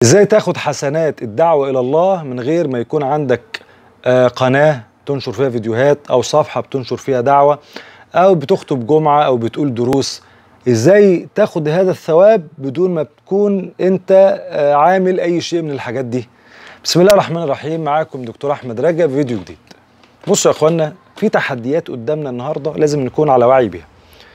ازاي تاخد حسنات الدعوة الى الله من غير ما يكون عندك آه، قناة تنشر فيها فيديوهات او صفحة بتنشر فيها دعوة او بتخطب جمعة او بتقول دروس ازاي تاخد هذا الثواب بدون ما تكون انت آه، عامل اي شيء من الحاجات دي بسم الله الرحمن الرحيم معاكم دكتور احمد رجب فيديو جديد بصوا يا اخوانا في تحديات قدامنا النهارده لازم نكون على وعي بيها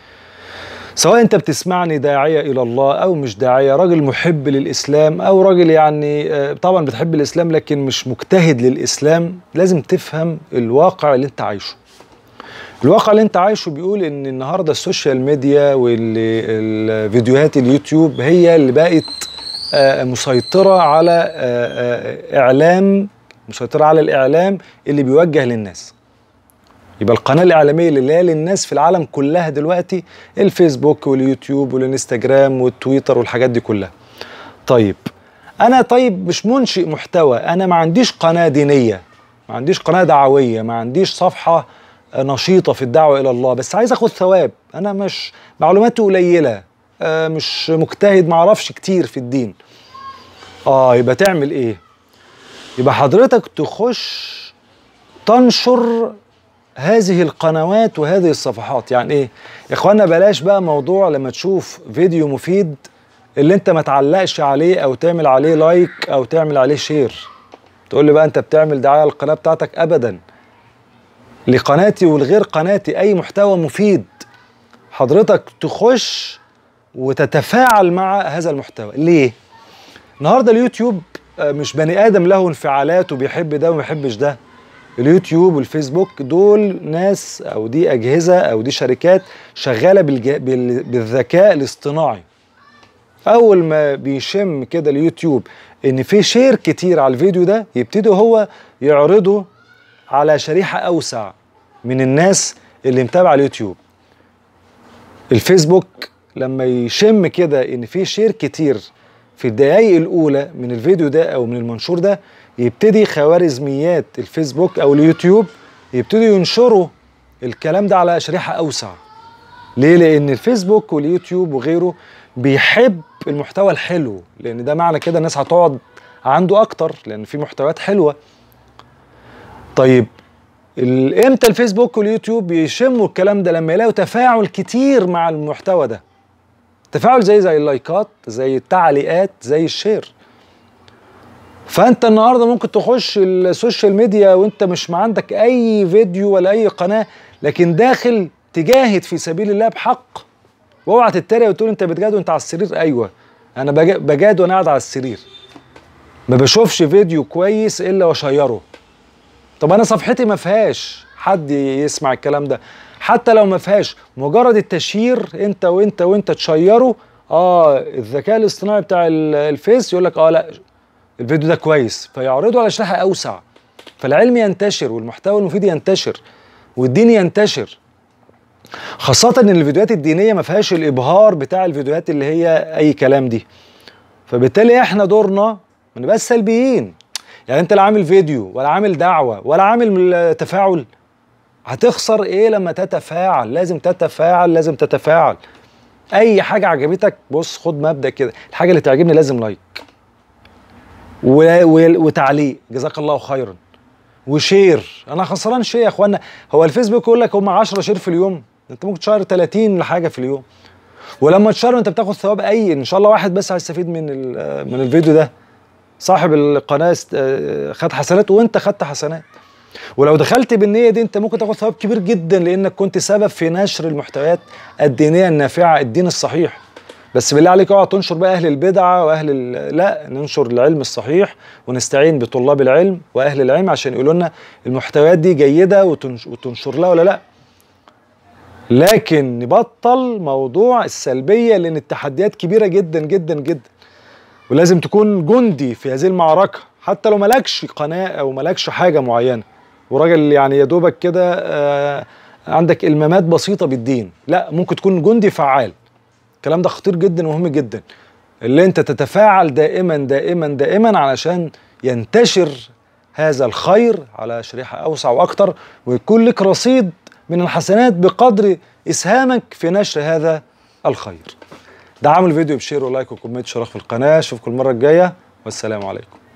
سواء انت بتسمعني داعيه الى الله او مش داعيه راجل محب للاسلام او راجل يعني آه، طبعا بتحب الاسلام لكن مش مجتهد للاسلام لازم تفهم الواقع اللي انت عايشه الواقع اللي انت عايشه بيقول ان النهارده السوشيال ميديا والفيديوهات اليوتيوب هي اللي بقت آه، مسيطره على آه، آه، اعلام مسيطره على الاعلام اللي بيوجه للناس يبقى القناه الاعلاميه اللي هي للناس في العالم كلها دلوقتي الفيسبوك واليوتيوب والانستجرام والتويتر والحاجات دي كلها طيب انا طيب مش منشئ محتوى انا ما عنديش قناه دينيه ما عنديش قناه دعويه ما عنديش صفحه نشيطه في الدعوه الى الله بس عايز اخد ثواب انا مش معلوماتي قليله آه، مش مجتهد ما اعرفش كتير في الدين اه يبقى تعمل ايه يبقى حضرتك تخش تنشر هذه القنوات وهذه الصفحات يعني ايه يا اخوانا بلاش بقى موضوع لما تشوف فيديو مفيد اللي انت ما تعلقش عليه او تعمل عليه لايك او تعمل عليه شير تقول لي بقى انت بتعمل دعايه للقناه بتاعتك ابدا لقناتي ولغير قناتي اي محتوى مفيد حضرتك تخش وتتفاعل مع هذا المحتوى ليه النهارده اليوتيوب آه، مش بني ادم له انفعالات وبيحب ده وما بيحبش ده اليوتيوب والفيسبوك دول ناس او دي اجهزه او دي شركات شغاله بالج... بال... بالذكاء الاصطناعي اول ما بيشم كده اليوتيوب ان في شير كتير على الفيديو ده يبتدي هو يعرضه على شريحه اوسع من الناس اللي متابعه اليوتيوب الفيسبوك لما يشم كده ان في شير كتير في الدقايق الاولى من الفيديو ده او من المنشور ده يبتدي خوارزميات الفيسبوك او اليوتيوب يبتدوا ينشروا الكلام ده على شريحه اوسع ليه لان الفيسبوك واليوتيوب وغيره بيحب المحتوى الحلو لان ده معنى كده الناس هتقعد عنده اكتر لان في محتويات حلوه طيب ال- امتى الفيسبوك واليوتيوب بيشموا الكلام ده لما يلاقوا تفاعل كتير مع المحتوى ده تفاعل زي زي اللايكات زي التعليقات زي الشير فانت النهارده ممكن تخش السوشيال ميديا وانت مش ما عندك اي فيديو ولا اي قناه لكن داخل تجاهد في سبيل الله بحق واوعى تتريق وتقول انت بتجاهد وانت على السرير ايوه انا بجا- بجاهد وانا قاعد على السرير ما بشوفش فيديو كويس الا واشيره طب انا صفحتي ما فيهاش حد يسمع الكلام ده حتى لو ما فيهاش مجرد التشهير انت وانت وانت تشيره اه الذكاء الاصطناعي بتاع ال- الفيس يقول لك اه لا الفيديو ده كويس فيعرضه على شريحه اوسع فالعلم ينتشر والمحتوى المفيد ينتشر والدين ينتشر خاصة ان الفيديوهات الدينية ما فيهاش الابهار بتاع الفيديوهات اللي هي اي كلام دي فبالتالي احنا دورنا ما نبقاش سلبيين يعني انت لا عامل فيديو ولا عامل دعوة ولا عامل تفاعل هتخسر ايه لما تتفاعل لازم تتفاعل لازم تتفاعل اي حاجة عجبتك بص خد مبدأ كده الحاجة اللي تعجبني لازم لايك و- و- وتعليق جزاك الله خيرا وشير انا خسران شيء يا اخوانا هو الفيسبوك يقول لك هم 10 شير في اليوم انت ممكن تشير 30 لحاجه في اليوم ولما تشير انت بتاخد ثواب اي ان شاء الله واحد بس هيستفيد من ال- من الفيديو ده صاحب القناه است- آه، خد حسنات وانت خدت حسنات ولو دخلت بالنيه دي انت ممكن تاخد ثواب كبير جدا لانك كنت سبب في نشر المحتويات الدينيه النافعه الدين الصحيح بس بالله عليك اوعى تنشر بقى اهل البدعه واهل ال- لا ننشر العلم الصحيح ونستعين بطلاب العلم واهل العلم عشان يقولوا لنا المحتويات دي جيده وتنش- وتنشر لها ولا لا لكن نبطل موضوع السلبيه لان التحديات كبيره جدا جدا جدا ولازم تكون جندي في هذه المعركه حتى لو مالكش قناه او مالكش حاجه معينه وراجل يعني يا دوبك كده آه، عندك المامات بسيطه بالدين لا ممكن تكون جندي فعال الكلام ده خطير جدا ومهم جدا اللي انت تتفاعل دائما دائما دائما علشان ينتشر هذا الخير على شريحه اوسع واكتر ويكون لك رصيد من الحسنات بقدر اسهامك في نشر هذا الخير دعموا الفيديو بشير ولايك وكومنت شرف في القناه اشوفكم المره الجايه والسلام عليكم